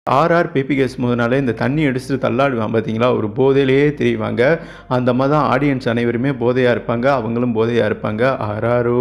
RR பேபிகேஸ் முதனால இந்த தண்ணி அடிச்சுட்டு தள்ளாடுவான் பார்த்தீங்களா ஒரு போதையிலேயே தெரிவாங்க அந்த மாதிரி தான் ஆடியன்ஸ் அனைவருமே போதையாக இருப்பாங்க அவங்களும் போதையாக இருப்பாங்க ஆராரோ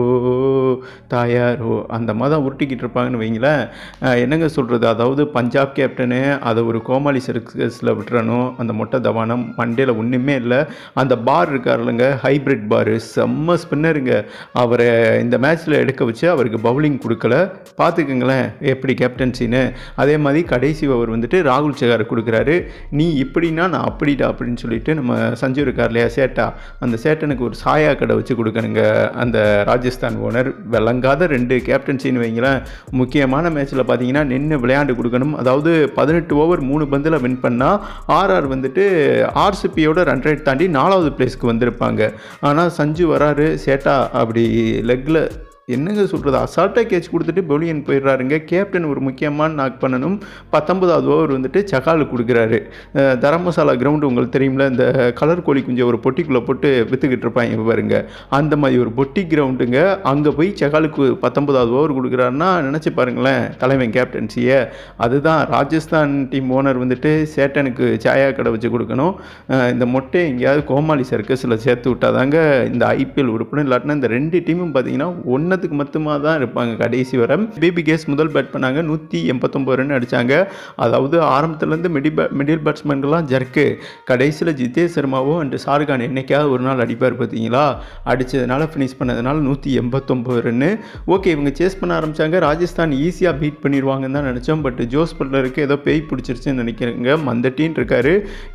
தாயாரோ அந்த மாதிரி தான் உருட்டிக்கிட்டு இருப்பாங்கன்னு வைங்களேன் அஹ் என்னங்க சொல்கிறது அதாவது பஞ்சாப் கேப்டனு அதை ஒரு கோமாளி சர்க்கஸில் விட்டுறணும் அந்த மொட்டை தவானம் மண்டேல ஒன்றுமே இல்லை அந்த பார் இருக்காருலங்க ஹைப்ரிட் பாரு செம்ம ஸ்பின்னருங்க அவரை இந்த மேட்ச்சில் எடுக்க வச்சு அவருக்கு பவுலிங் கொடுக்கல பார்த்துக்குங்களேன் எப்படி கேப்டன்சின்னு அதே மாதிரி கடைசி ஓவர் வந்துட்டு ராகுல் சகார் கொடுக்குறாரு நீ இப்படின்னா நான் அப்படிடா அப்படின்னு சொல்லிட்டு நம்ம சஞ்சு இருக்கார் இல்லையா சேட்டா அந்த சேட்டனுக்கு ஒரு சாயா கடை வச்சு கொடுக்கணுங்க அந்த ராஜஸ்தான் ஓனர் விளங்காத ரெண்டு கேப்டன்சின்னு வைங்களேன் முக்கியமான மேட்ச்சில் பார்த்தீங்கன்னா நின்று விளையாண்டு கொடுக்கணும் அதாவது பதினெட்டு ஓவர் மூணு பந்தில் வின் பண்ணால் ஆர்ஆர் வந்துட்டு ஆர்சிபியோட ரன் ரேட் தாண்டி நாலாவது பிளேஸ்க்கு வந்திருப்பாங்க ஆனால் சஞ்சு வராரு சேட்டா அப்படி லெக்கில் என்னங்க சொல்கிறது அசால்ட்டாக கேட்ச் கொடுத்துட்டு பொலியன் போயிடுறாருங்க கேப்டன் ஒரு முக்கியமான நாக் பண்ணணும் பத்தொன்பதாவது ஓவர் வந்துட்டு சகால் கொடுக்குறாரு அஹ் தரம் மசாலா கிரவுண்டு உங்களுக்கு தெரியும்ல இந்த கலர் கோழி குஞ்சை ஒரு பொட்டிக்குள்ளே போட்டு விற்றுக்கிட்டு இருப்பாங்க பாருங்க அந்த மாதிரி ஒரு பொட்டி கிரவுண்டுங்க அங்கே போய் சகாலுக்கு பத்தொன்பதாவது ஓவர் கொடுக்குறாருன்னா நினச்சி பாருங்களேன் தலைவன் கேப்டன்சியை அதுதான் ராஜஸ்தான் டீம் ஓனர் வந்துட்டு சேட்டனுக்கு சாயா கடை வச்சு கொடுக்கணும் அஹ் இந்த மொட்டை எங்கேயாவது கோமாளி சர்க்கஸில் சேர்த்து விட்டாதாங்க இந்த ஐபிஎல் உறுப்பினர் இல்லாட்டினா இந்த ரெண்டு டீமும் பார்த்தீங்கன்னா ஒன்றத்துக்கு மட்டுமாக தான் இருப்பாங்க கடைசி வரை பேபி கேஸ் முதல் பேட் பண்ணாங்க நூற்றி எண்பத்தொம்பது ரன் அடித்தாங்க அதாவது ஆரம்பத்துலேருந்து மிடி பே மிடில் பேட்ஸ்மேன்கெல்லாம் ஜர்க்கு கடைசியில் ஜிதேஷ் சர்மாவோ அண்ட் ஷாருக்கான் என்னைக்காவது ஒரு நாள் அடிப்பார் பார்த்தீங்களா அடித்ததுனால ஃபினிஷ் பண்ணதுனால நூற்றி எண்பத்தொம்பது ரன்னு ஓகே இவங்க சேஸ் பண்ண ஆரம்பித்தாங்க ராஜஸ்தான் ஈஸியாக பீட் பண்ணிடுவாங்கன்னு தான் நினச்சோம் பட் ஜோஸ் பட்லருக்கு ஏதோ பேய் பிடிச்சிருச்சுன்னு நினைக்கிறேங்க மந்தட்டின்னு இருக்காரு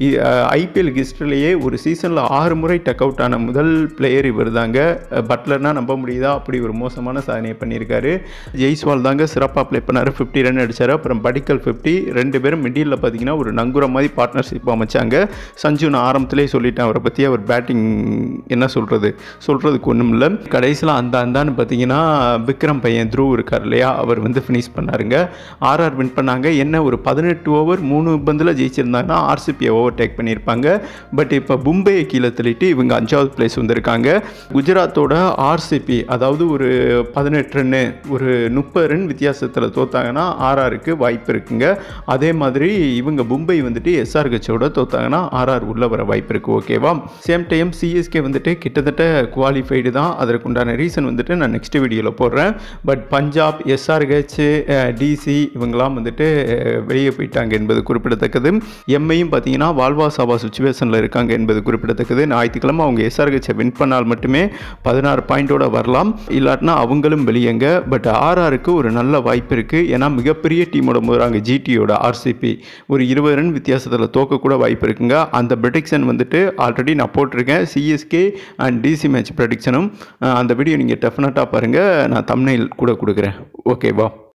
ஐபிஎல் ஹிஸ்டரிலேயே ஒரு சீசனில் ஆறு முறை டக் அவுட் ஆன முதல் பிளேயர் இவர் தாங்க பட்லர்னா நம்ப முடியுதா அப்படி ஒரு மோசமான சாதனையை பண்ணியிருக்காரு ஜெய்ஸ்வால் தாங்க சிறப்பாக ப்ளே பண்ணார் ஃபிஃப்டி ரன் அடிச்சார் அப்புறம் படிக்கல் ஃபிஃப்டி ரெண்டு பேரும் மிடில் பார்த்தீங்கன்னா ஒரு நங்குற மாதிரி பார்ட்னர்ஷிப் அமைச்சாங்க சஞ்சு நான் ஆரம்பத்திலே சொல்லிட்டேன் அவரை பற்றி அவர் பேட்டிங் என்ன சொல்கிறது சொல்கிறதுக்கு ஒன்றும் இல்லை கடைசியில் அந்த அந்தான்னு பார்த்தீங்கன்னா விக்ரம் பையன் த்ரூ இருக்கார் இல்லையா அவர் வந்து ஃபினிஷ் பண்ணாருங்க ஆர்ஆர் வின் பண்ணாங்க என்ன ஒரு பதினெட்டு ஓவர் மூணு பந்தில் ஜெயிச்சிருந்தாங்கன்னா ஆர்சிபியை ஓவர் டேக் பண்ணியிருப்பாங்க பட் இப்போ மும்பையை கீழே தள்ளிட்டு இவங்க அஞ்சாவது பிளேஸ் வந்திருக்காங்க குஜராத்தோட ஆர்சிபி அதாவது ஒரு பதினெட்டு ரன்னு ஒரு முப்பது ரன் வித்தியாசத்தில் தோத்தாங்கன்னா ஆர்ஆருக்கு வாய்ப்பு இருக்குங்க அதே மாதிரி இவங்க மும்பை வந்துட்டு எஸ்ஆர் கட்சியோட தோத்தாங்கன்னா ஆர்ஆர் உள்ள வர வாய்ப்பு இருக்குது ஓகேவா சேம் டைம் சிஎஸ்கே வந்துட்டு கிட்டத்தட்ட குவாலிஃபைடு தான் அதற்குண்டான ரீசன் வந்துட்டு நான் நெக்ஸ்ட் வீடியோவில் போடுறேன் பட் பஞ்சாப் எஸ்ஆர்ஹெச் டிசி இவங்கெல்லாம் வந்துட்டு அஹ், வெளியே போயிட்டாங்க என்பது குறிப்பிடத்தக்கது எம்ஐயும் பார்த்தீங்கன்னா வால்வா சாவா சுச்சுவேஷனில் இருக்காங்க என்பது குறிப்பிடத்தக்கது ஞாயிற்றுக்கிழமை அவங்க எஸ்ஆர்ஹெச்சை வின் பண்ணால் மட்டுமே பதினாறு பாயிண்டோட வரலாம் இல்லாட்டினா அவங்களும் வெளியேங்க பட் ஆர்ஆருக்கு ஒரு நல்ல வாய்ப்பு இருக்குது ஏன்னா மிகப்பெரிய டீமோட முதலாங்க ஜிடியோட ஆர்சிபி ஒரு இருபது ரன் வித்தியாசத்தில் தோக்கக்கூட வாய்ப்பு இருக்குங்க அந்த ப்ரெடிக்ஷன் வந்துட்டு ஆல்ரெடி நான் போட்டிருக்கேன் சிஎஸ்கே அண்ட் டிசி மேட்ச் ப்ரெடிக்ஷனும் அந்த வீடியோ நீங்கள் டெஃபினட்டாக பாருங்கள் நான் தம்னைல் கூட கொடுக்குறேன் ஓகேவா